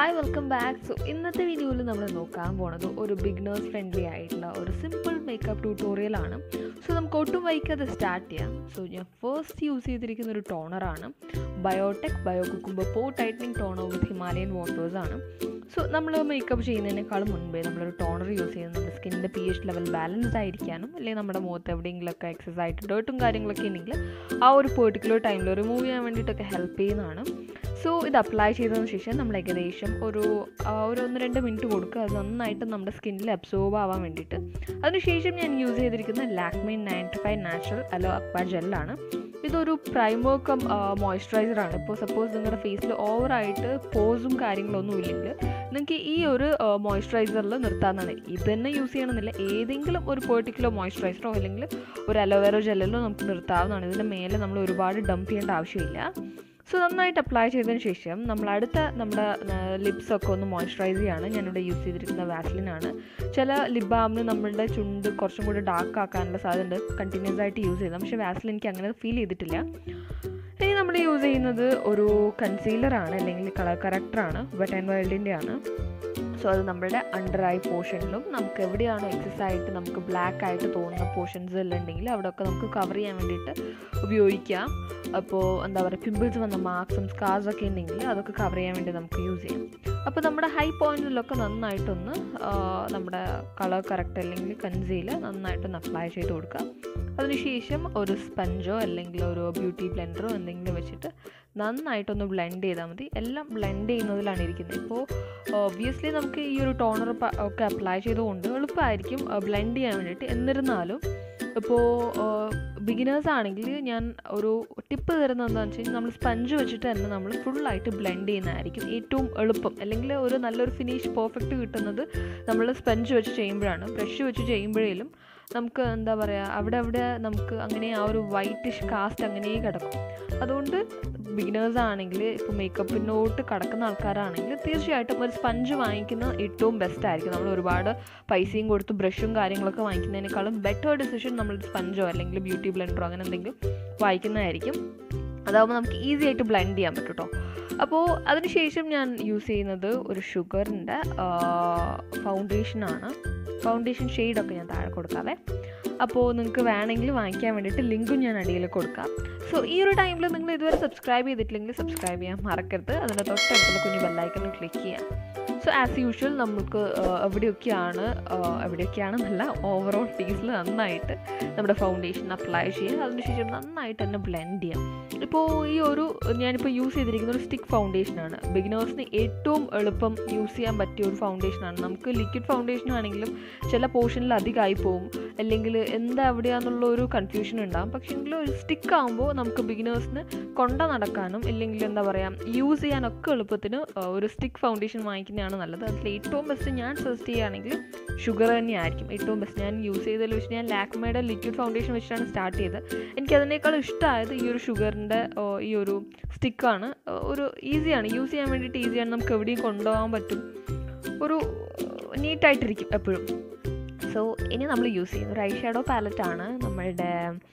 hi welcome back so ഇന്നത്തെ വീഡിയോയിൽ നമ്മൾ നോക്കാൻ പോണത് ഒരു ബിഗിനേഴ്സ് ഫ്രണ്ട്ലി ആയിട്ടുള്ള ഒരു സിമ്പിൾ മേക്കപ്പ് ട്യൂട്ടോറിയൽ ആണ് സോ നമുക്ക് ഒട്ടും വൈകാതെ സ്റ്റാർട്ട് ചെയ്യാം സോ ഞാൻ ഫസ്റ്റ് യൂസ് ചെയ്തിരിക്കുന്ന ഒരു ടോണറാണ് Biotique bio cucumber pore tightening toner with Himalayan waters ആണ് സോ നമ്മൾ മേക്കപ്പ് ചെയ്യുന്നതിനേക്കാളും മുൻപേ നമ്മളൊരു ടോണർ യൂസ് ചെയ്യുന്നത് നമ്മുടെ സ്കിന്നിൻ്റെ പി എച്ച് ലെവൽ ബാലൻസ്ഡ് ആയിരിക്കാനും അല്ലെങ്കിൽ നമ്മുടെ മുഖത്ത് എവിടെയെങ്കിലുമൊക്കെ എക്സസൈസ് ആയിട്ട് ഡേർട്ടും കാര്യങ്ങളൊക്കെ ഉണ്ടെങ്കിൽ ആ ഒരു പെർട്ടിക്കുലർ ടൈമിൽ റിമൂവ് ചെയ്യാൻ വേണ്ടിയിട്ടൊക്കെ ഹെൽപ്പ് ചെയ്യുന്നതാണ് സോ ഇത് അപ്ലൈ ചെയ്തതിന് ശേഷം നമ്മൾ ഏകദേശം ഒരു ആ, ഒരു ഒന്ന് രണ്ട് മിനിറ്റ് കൊടുക്കുക അത് നന്നായിട്ട് നമ്മുടെ സ്കിന്നിൽ അബ്സോർബ് ആവാൻ വേണ്ടിയിട്ട് അതിനുശേഷം ഞാൻ യൂസ് ചെയ്തിരിക്കുന്ന Lakme ninety five natural aloe aqua ജെല്ലാണ് ഇതൊരു പ്രൈമർ കം മോയ്സ്ചറൈസർ ആണ് ഇപ്പോൾ സപ്പോസ് നിങ്ങളുടെ ഫേസിൽ ഓവറായിട്ട് പോസും കാര്യങ്ങളൊന്നും ഇല്ലെങ്കിൽ നിങ്ങൾക്ക് ഈ ഒരു മോയ്സ്ചറൈസറിൽ നിർത്താവുന്നതാണ് ഇത് തന്നെ യൂസ് ചെയ്യണമെന്നില്ല ഏതെങ്കിലും ഒരു പെർട്ടിക്കുലർ മോയ്സ്ചറൈസറോ അല്ലെങ്കിൽ ഒരു അലോവേറോ ജെല്ലോ നമുക്ക് നിർത്താവുന്നതാണ് ഇതിൻ്റെ മേലെ നമ്മൾ ഒരുപാട് ഡംപ് ചെയ്യേണ്ട ആവശ്യമില്ല സോ നന്നായിട്ട് അപ്ലൈ ചെയ്തതിന് ശേഷം നമ്മൾ അടുത്ത നമ്മുടെ ലിപ്സ് ഒക്കെ ഒന്ന് മോയ്സ്ചറൈസ് ചെയ്യാണ് ഞാനിവിടെ യൂസ് ചെയ്തിരിക്കുന്ന വാസ്ലിനാണ് ചില ലിപ് ബാമിന് നമ്മളുടെ ചുണ്ട് കുറച്ചും കൂടി ഡാർക്ക് ആക്കാനുള്ള സാധ്യത ഉണ്ട് കണ്ടിന്യൂസ് ആയിട്ട് യൂസ് ചെയ്താൽ പക്ഷേ വാസ്ലിൻ എനിക്ക് അങ്ങനെ ഫീൽ ചെയ്തിട്ടില്ല ഇനി നമ്മൾ യൂസ് ചെയ്യുന്നത് ഒരു കൺസീലറാണ് അല്ലെങ്കിൽ കളർ കറക്റ്ററാണ് വെറ്റ് ആൻഡ് വൈൽഡിൻ്റെ ആണ് സോ അത് നമ്മുടെ അണ്ടർ ഐ പോർഷനിലും നമുക്ക് എവിടെയാണോ എക്സസ് ആയിട്ട് നമുക്ക് ബ്ലാക്ക് ആയിട്ട് തോന്നുന്ന പോർഷൻസ് എല്ലാം ഉണ്ടെങ്കിൽ അവിടെയൊക്കെ നമുക്ക് കവർ ചെയ്യാൻ വേണ്ടിയിട്ട് ഉപയോഗിക്കാം അപ്പോൾ എന്താ പറയുക പിമ്പിൾസ് വന്ന മാർക്സും സ്കാർസ് ഒക്കെ ഉണ്ടെങ്കിൽ അതൊക്കെ കവർ ചെയ്യാൻ വേണ്ടി നമുക്ക് യൂസ് ചെയ്യാം അപ്പോൾ നമ്മുടെ ഹൈ പോയിന്റിലൊക്കെ നന്നായിട്ടൊന്ന് ആ, നമ്മുടെ കളർ കറക്റ്റ് അല്ലെങ്കിൽ കൺസീല് നന്നായിട്ടൊന്ന് അപ്ലൈ ചെയ്ത് കൊടുക്കുക അതിനുശേഷം ഒരു സ്പഞ്ചോ അല്ലെങ്കിൽ ഒരു ബ്യൂട്ടി ബ്ലെൻഡറോ എന്തെങ്കിലും വെച്ചിട്ട് നന്നായിട്ടൊന്ന് ബ്ലെൻഡ് ചെയ്താൽ മതി എല്ലാം ബ്ലെൻഡ് ചെയ്യുന്നതിലാണ് ഇരിക്കുന്നത് ഇപ്പോൾ ഒബ്വിയസ്ലി നമുക്ക് ഈ ഒരു ടോണർ ഒക്കെ അപ്ലൈ ചെയ്തുകൊണ്ട് എളുപ്പമായിരിക്കും ബ്ലെൻഡ് ചെയ്യാൻ വേണ്ടിയിട്ട് എന്നിരുന്നാലും ഇപ്പോൾ ബിഗിനേഴ്സ് ആണെങ്കിൽ ഞാൻ ഒരു ടിപ്പ് തരുന്നത് എന്താണെന്ന് വെച്ച് കഴിഞ്ഞാൽ നമ്മൾ സ്പഞ്ച് വെച്ചിട്ട് തന്നെ നമ്മൾ ഫുള്ളായിട്ട് ബ്ലെൻഡ് ചെയ്യുന്നതായിരിക്കും ഏറ്റവും എളുപ്പം അല്ലെങ്കിൽ ഒരു നല്ലൊരു ഫിനിഷ് പെർഫെക്റ്റ് കിട്ടുന്നത് നമ്മൾ സ്പഞ്ച് വെച്ച് ചെയ്യുമ്പോഴാണ് ബ്രഷ് വെച്ച് ചെയ്യുമ്പോഴേലും നമുക്ക് എന്താ പറയുക അവിടെ അവിടെ നമുക്ക് അങ്ങനെ ആ ഒരു വൈറ്റിഷ് കാസ്റ്റ് അങ്ങനെ കിടക്കും അതുകൊണ്ട് ബിഗിനേഴ്സ് ആണെങ്കിൽ ഇപ്പോൾ മേക്കപ്പിനോട്ട് കടക്കുന്ന ആൾക്കാരാണെങ്കിൽ തീർച്ചയായിട്ടും ഒരു സ്പഞ്ച് വാങ്ങിക്കുന്ന ഏറ്റവും ബെസ്റ്റ് ആയിരിക്കും നമ്മൾ ഒരുപാട് പൈസയും കൊടുത്ത് ബ്രഷും കാര്യങ്ങളൊക്കെ വാങ്ങിക്കുന്നതിനേക്കാളും ബെറ്റർ ഡിസിഷൻ നമ്മൾ സ്പഞ്ചോ അല്ലെങ്കിൽ ബ്യൂട്ടി ബ്ലെൻഡറോ അങ്ങനെ എന്തെങ്കിലും വാങ്ങിക്കുന്നതായിരിക്കും അതാകുമ്പോൾ നമുക്ക് ഈസി ആയിട്ട് ബ്ലെൻഡ് ചെയ്യാൻ പറ്റും കേട്ടോ അപ്പോൾ അതിനുശേഷം ഞാൻ യൂസ് ചെയ്യുന്നത് ഒരു ഷുഗറിൻ്റെ ഫൗണ്ടേഷനാണ് ഫൗണ്ടേഷൻ ഷെയ്ഡൊക്കെ ഞാൻ താഴെ കൊടുക്കാവേ അപ്പോൾ നിങ്ങൾക്ക് വേണമെങ്കിൽ വാങ്ങിക്കാൻ വേണ്ടിയിട്ട് ലിങ്കും ഞാൻ അടിയിൽ കൊടുക്കാം സോ ഈ ഒരു ടൈമിൽ നിങ്ങൾ ഇതുവരെ സബ്സ്ക്രൈബ് ചെയ്തിട്ടില്ലെങ്കിൽ സബ്സ്ക്രൈബ് ചെയ്യാൻ മറക്കരുത് അതിൻ്റെ തൊട്ടടുത്തുള്ള കുഞ്ഞു ബെല്ലൈക്കണിൽ ക്ലിക്ക് ചെയ്യാം സോ ആസ് യൂഷ്വൽ നമുക്ക് ആ, എവിടെയൊക്കെയാണ് ആ, എവിടെയൊക്കെയാണെന്നല്ല ഓവറോൾ ഫേസിൽ നന്നായിട്ട് നമ്മുടെ ഫൗണ്ടേഷൻ അപ്ലൈ ചെയ്യുക അതിനുശേഷം നന്നായിട്ട് തന്നെ ബ്ലെൻഡ് ചെയ്യാം ഇപ്പോൾ ഈ ഒരു ഞാനിപ്പോൾ യൂസ് ചെയ്തിരിക്കുന്ന ഒരു സ്റ്റിക്ക് ഫൗണ്ടേഷനാണ് ബിഗിനേഴ്സിന് ഏറ്റവും എളുപ്പം യൂസ് ചെയ്യാൻ പറ്റിയ ഒരു ഫൗണ്ടേഷനാണ് നമുക്ക് ലിക്വിഡ് ഫൗണ്ടേഷൻ ആണെങ്കിലും ചില പോർഷനിൽ അധികമായി പോകും അല്ലെങ്കിൽ എന്താ എവിടെയാണെന്നുള്ള ഒരു കൺഫ്യൂഷൻ ഉണ്ടാകും പക്ഷേ എങ്കിലും ഒരു സ്റ്റിക്ക് ആകുമ്പോൾ നമുക്ക് ബിഗിനേഴ്സിന് കൊണ്ട നടക്കാനും അല്ലെങ്കിൽ എന്താ പറയുക യൂസ് ചെയ്യാനൊക്കെ എളുപ്പത്തിന് ആ, ഒരു സ്റ്റിക്ക് ഫൗണ്ടേഷൻ വാങ്ങിക്കുന്നതാണ് നല്ലത് അതിൽ ഏറ്റവും ബെസ്റ്റ് ഞാൻ സജസ്റ്റ് ചെയ്യുകയാണെങ്കിൽ ഷുഗർ തന്നെയായിരിക്കും ഏറ്റവും ബെസ്റ്റ് ഞാൻ യൂസ് ചെയ്തതിൽ വെച്ച് ഞാൻ ലാക്മയുടെ ലിക്വിഡ് ഫൗണ്ടേഷൻ വെച്ചിട്ടാണ് സ്റ്റാർട്ട് ചെയ്തത് എനിക്ക് അതിനേക്കാൾ ഇഷ്ടമായത് ഈ ഒരു ഷുഗറിൻ്റെ ഈ ഒരു സ്റ്റിക്കാണ് ഒരു ഈസിയാണ് യൂസ് ചെയ്യാൻ വേണ്ടിയിട്ട് ഈസിയാണ് നമുക്ക് എവിടെയും കൊണ്ടുപോകാൻ പറ്റും ഒരു നീറ്റായിട്ടിരിക്കും എപ്പോഴും സോ ഇനി നമ്മൾ യൂസ് ചെയ്യുന്ന ഒരു ഐ ഷാഡോ പാലറ്റാണ് നമ്മളുടെ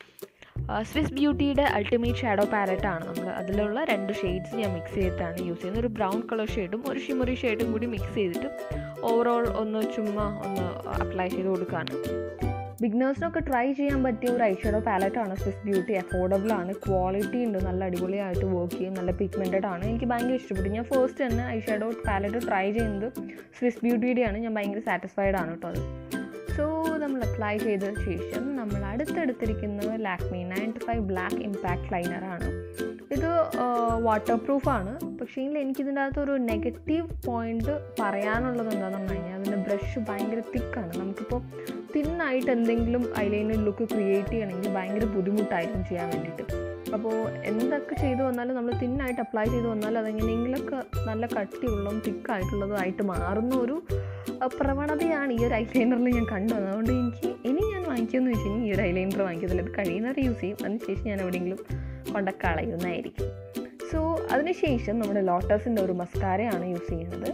സ്വിസ് ബ്യൂട്ടിയുടെ അൾട്ടിമേറ്റ് ഷാഡോ പാലറ്റാണ് നമ്മൾ അതിലുള്ള രണ്ട് ഷെയ്ഡ്സ് ഞാൻ മിക്സ് ചെയ്തിട്ടാണ് യൂസ് ചെയ്യുന്നത് ഒരു ബ്രൗൺ കളർ ഷെയ്ഡും ഒരു ഷിമറി ഷെയ്ഡും കൂടി മിക്സ് ചെയ്തിട്ട് ഓവറോൾ ഒന്ന് ചുമ്മാ ഒന്ന് അപ്ലൈ ചെയ്ത് കൊടുക്കുകയാണ് ബിഗിനേഴ്സിനൊക്കെ ട്രൈ ചെയ്യാൻ പറ്റിയ ഒരു ഐഷാഡോ പാലറ്റാണ് സ്വിസ് ബ്യൂട്ടി അഫോർഡബിൾ ആണ് ക്വാളിറ്റി ഉണ്ട് നല്ല അടിപൊളിയായിട്ട് വർക്ക് ചെയ്യും നല്ല പിഗ്മെൻറ്റഡ് ആണ് എനിക്ക് ഭയങ്കര ഇഷ്ടപ്പെട്ടു ഞാൻ ഫസ്റ്റ് തന്നെ ഐഷാഡോ പാലറ്റ് ട്രൈ ചെയ്യുന്നത് സ്വിസ് ബ്യൂട്ടിയുടെയാണ് ഞാൻ ഭയങ്കര സാറ്റിസ്ഫൈഡ് ആണ് കേട്ടോ അത് സോ നമ്മൾ അപ്ലൈ ചെയ്ത ശേഷം നമ്മൾ അടുത്തെടുത്തിരിക്കുന്നത് Lakme ninety five black impact ലൈനറാണ് ഇത് വാട്ടർ പ്രൂഫാണ് പക്ഷേ എനിക്കിതിൻ്റെ അകത്ത് ഒരു നെഗറ്റീവ് പോയിന്റ് പറയാനുള്ളത് എന്താണെന്ന് പറഞ്ഞു കഴിഞ്ഞാൽ അതിൻ്റെ ബ്രഷ് ഭയങ്കര തിക്കാണ് നമുക്കിപ്പോൾ തിന്നായിട്ട് എന്തെങ്കിലും ഐലൈനർ ലുക്ക് ക്രിയേറ്റ് ചെയ്യണമെങ്കിൽ ഭയങ്കര ബുദ്ധിമുട്ടായിരിക്കും ചെയ്യാൻ വേണ്ടിയിട്ട് അപ്പോൾ എന്തൊക്കെ ചെയ്തു വന്നാലും നമ്മൾ തിന്നായിട്ട് അപ്ലൈ ചെയ്ത് വന്നാൽ അതെങ്ങനെയെങ്കിലുമൊക്കെ നല്ല കട്ടിയുള്ളതും തിക്കായിട്ടുള്ളതും ആയിട്ട് മാറുന്ന ഒരു അഹ് പ്രവണതയാണ് ഈ ഒരു ഐലൈനറിൽ ഞാൻ കണ്ടു വന്നത് അതുകൊണ്ട് എനിക്ക് ഇനി ഞാൻ വാങ്ങിക്കുമെന്ന് വെച്ച് കഴിഞ്ഞാൽ ഈ ഒരു ഐലൈനർ വാങ്ങിക്കത്തില്ല ഇത് കഴിയുന്നവരെ യൂസ് ചെയ്യും അതിനുശേഷം ഞാൻ എവിടെയെങ്കിലും കൊണ്ട കളയുന്നതായിരിക്കും സോ അതിനുശേഷം നമ്മുടെ ലോട്ടസിൻ്റെ ഒരു മസ്കാരയാണ് യൂസ് ചെയ്യുന്നത്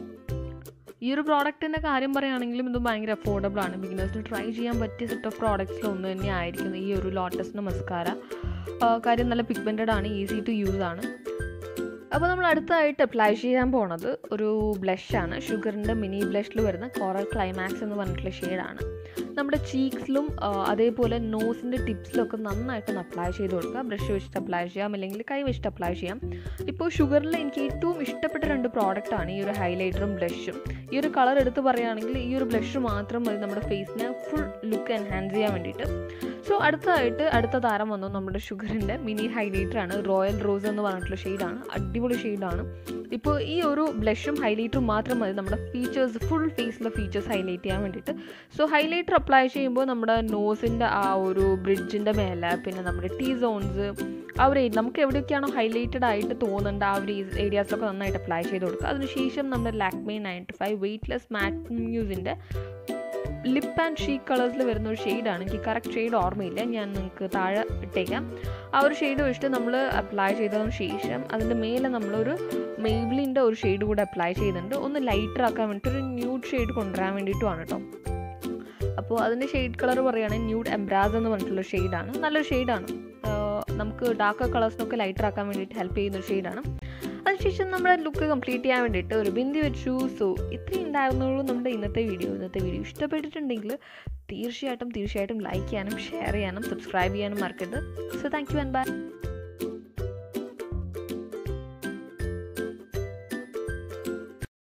ഈ ഒരു പ്രോഡക്റ്റിൻ്റെ കാര്യം പറയുകയാണെങ്കിലും ഇത് ഭയങ്കര അഫോർഡബിൾ ആണ് ബിഗിനേഴ്സിന് ട്രൈ ചെയ്യാൻ പറ്റിയ സെറ്റ് ഓഫ് പ്രോഡക്റ്റ്സിൽ ഒന്ന് തന്നെ ആയിരിക്കും ഈ ഒരു ലോട്ടസിൻ്റെ മസ്കാര കാര്യം നല്ല പിഗ്മെൻറ്റഡ് ആണ് ഈസി ടു യൂസ് ആണ് അപ്പോൾ നമ്മൾ അടുത്തതായിട്ട് അപ്ലൈ ചെയ്യാൻ പോണത് ഒരു ബ്ലഷാണ് ഷുഗറിൻ്റെ മിനി ബ്ലഷിൽ വരുന്ന കോറൽ ക്ലൈമാക്സ് എന്ന് പറഞ്ഞിട്ടുള്ള ഷെയ്ഡാണ് നമ്മുടെ ചീക്സിലും അതേപോലെ നോസിൻ്റെ ടിപ്സിലൊക്കെ നന്നായിട്ടൊന്ന് അപ്ലൈ ചെയ്ത് കൊടുക്കുക ബ്രഷ് വെച്ചിട്ട് അപ്ലൈ ചെയ്യാം അല്ലെങ്കിൽ കൈ വെച്ചിട്ട് അപ്ലൈ ചെയ്യാം ഇപ്പോൾ ഷുഗറിൽ എനിക്ക് ഏറ്റവും ഇഷ്ടപ്പെട്ട രണ്ട് പ്രോഡക്റ്റാണ് ഈ ഒരു ഹൈലൈറ്ററും ബ്ലഷും ഈ ഒരു കളർ എടുത്ത് പറയുകയാണെങ്കിൽ ഈ ഒരു ബ്ലഷ് മാത്രം മതി നമ്മുടെ ഫേസിനെ ഫുൾ ലുക്ക് എൻഹാൻസ് ചെയ്യാൻ വേണ്ടിയിട്ട് സോ അടുത്തതായിട്ട് അടുത്ത താരം വന്നു നമ്മുടെ ഷുഗറിൻ്റെ മിനി ഹൈലൈറ്റർ ആണ് റോയൽ റോസ് എന്ന് പറഞ്ഞിട്ടുള്ള ഷെയ്ഡാണ് അടിപൊളി ഷെയ്ഡാണ് ഇപ്പോൾ ഈ ഒരു ബ്ലഷും ഹൈലൈറ്ററും മാത്രം മതി നമ്മുടെ ഫീച്ചേഴ്സ് ഫുൾ ഫേസിലെ ഫീച്ചേഴ്സ് ഹൈലൈറ്റ് ചെയ്യാൻ വേണ്ടിയിട്ട് സോ ഹൈലൈറ്റർ അപ്ലൈ ചെയ്യുമ്പോൾ നമ്മുടെ നോസിൻ്റെ ആ ഒരു ബ്രിഡ്ജിൻ്റെ മേലെ പിന്നെ നമ്മുടെ ടീ സോൺസ് ആ ഒരു നമുക്ക് എവിടെയൊക്കെയാണോ ഹൈലൈറ്റഡ് ആയിട്ട് തോന്നുന്നുണ്ട് ആ ഒരു ഏരിയാസിലൊക്കെ നന്നായിട്ട് അപ്ലൈ ചെയ്ത് കൊടുക്കുക അതിനുശേഷം നമ്മുടെ Lakme ninety five weightless matte മ്യൂസിൻ്റെ ലിപ്പ് ആൻഡ് ഷീക്ക് കളേഴ്സിൽ വരുന്ന ഒരു ഷെയ്ഡാണ് എനിക്ക് കറക്റ്റ് ഷെയ്ഡ് ഓർമ്മയില്ല ഞാൻ നിങ്ങൾക്ക് താഴെ ഇട്ടേക്കാം ആ ഒരു ഷെയ്ഡ് വെച്ചിട്ട് നമ്മൾ അപ്ലൈ ചെയ്തതിന് ശേഷം അതിൻ്റെ മേലെ നമ്മളൊരു മെയ്ബ്ലിൻ്റെ ഒരു ഷെയ്ഡ് കൂടെ അപ്ലൈ ചെയ്യുന്നുണ്ട് ഒന്ന് ലൈറ്റർ ആക്കാൻ വേണ്ടിയിട്ട് ഒരു ന്യൂഡ് ഷെയ്ഡ് കൊണ്ടുവരാൻ വേണ്ടിയിട്ടുമാണ് കേട്ടോ അപ്പോൾ അതിൻ്റെ ഷെയ്ഡ് കളർ പറയുകയാണെങ്കിൽ ന്യൂഡ് എംബ്രാസ് എന്ന് പറഞ്ഞിട്ടുള്ള ഷെയ്ഡാണ് നല്ലൊരു ഷെയ്ഡാണ് നമുക്ക് ഡാർക്ക് കളേഴ്സിനൊക്കെ ലൈറ്റർ ആക്കാൻ വേണ്ടിയിട്ട് ഹെൽപ്പ് ചെയ്യുന്ന ഒരു ഷെയ്ഡാണ് അതിനുശേഷം നമ്മുടെ ലുക്ക് കംപ്ലീറ്റ് ചെയ്യാൻ വേണ്ടിയിട്ട് ഒരു ബിന്ദി വെച്ചു സോ ഇത്രയും ഉണ്ടായിരുന്നുള്ളൂ നമ്മുടെ ഇന്നത്തെ വീഡിയോ ഇന്നത്തെ വീഡിയോ ഇഷ്ടപ്പെട്ടിട്ടുണ്ടെങ്കിൽ തീർച്ചയായിട്ടും തീർച്ചയായിട്ടും ലൈക്ക് ചെയ്യാനും ഷെയർ ചെയ്യാനും സബ്സ്ക്രൈബ് ചെയ്യാനും മറക്കരുത് so thank you and by